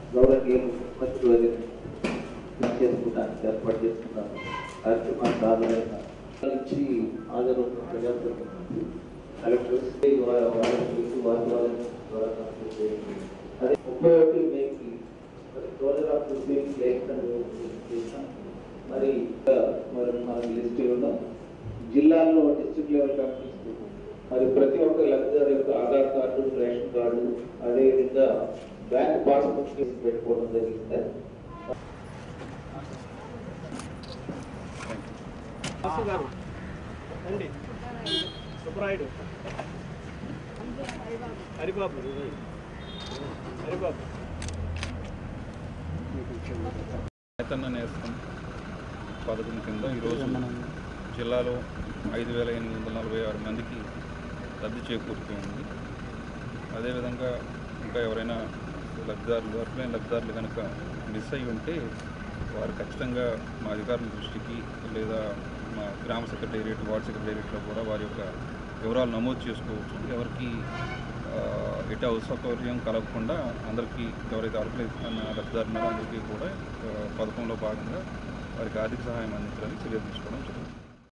గౌరవనీయులు ముఖ్యమంత్రి వారిని చేసుకుంటానికి ఏర్పాటు చేస్తున్నాను కార్యక్రమానికి హాజరైన నుంచి హాజరు ప్రజాప్రతినిధులు కలెక్టర్స్ వారి వారి వారి ద్వారా కంప్లీట్ చేయండి అదే ముప్పై ఒకటి మేకి మరి క్లోజర్ ఆఫ్ రిసీవింగ్ లేఖ చేసాం మరి ఇంకా మరి మనకి లిస్ట్ ఇవ్వడం జిల్లాల్లో డిస్ట్రిక్ట్ లెవెల్ కంపెనీస్ మరి ప్రతి ఒక్క లబ్ధిదారు యొక్క ఆధార్ కార్డు రేషన్ కార్డు అదేవిధంగా బ్యాంక్ పాస్బుక్ పెట్టుకోవడం జరిగింది వాసు గారు రండి సుబ్బరాయుడు హరిబాబు హరిబాబు నేతన్న నేస్తం పథకం కింద ఈరోజు జిల్లాలో ఐదు వేల ఎనిమిది వందల నలభై ఆరు మందికి లబ్ధి చేకూరుతుంది అదేవిధంగా ఇంకా ఎవరైనా లబ్ధిదారులు అర్హులైన లబ్ధిదారులు కనుక మిస్ అయి ఉంటే వారు ఖచ్చితంగా మా అధికారుల దృష్టికి లేదా మా గ్రామ సెక్రటేరియట్ వార్డ్ సెక్రటేరియట్లో కూడా వారి యొక్క వివరాలు నమోదు చేసుకోవచ్చు ఎవరికి ఆ, ఎటు అసౌకర్యం కలగకుండా అందరికీ ఎవరైతే అర్హులైన లబ్ధిదారులు ఉన్నారో అందరికీ కూడా ఆ, పథకంలో భాగంగా వారికి ఆర్థిక సహాయం అందించాలని చర్యలు తీసుకోవడం జరుగుతుంది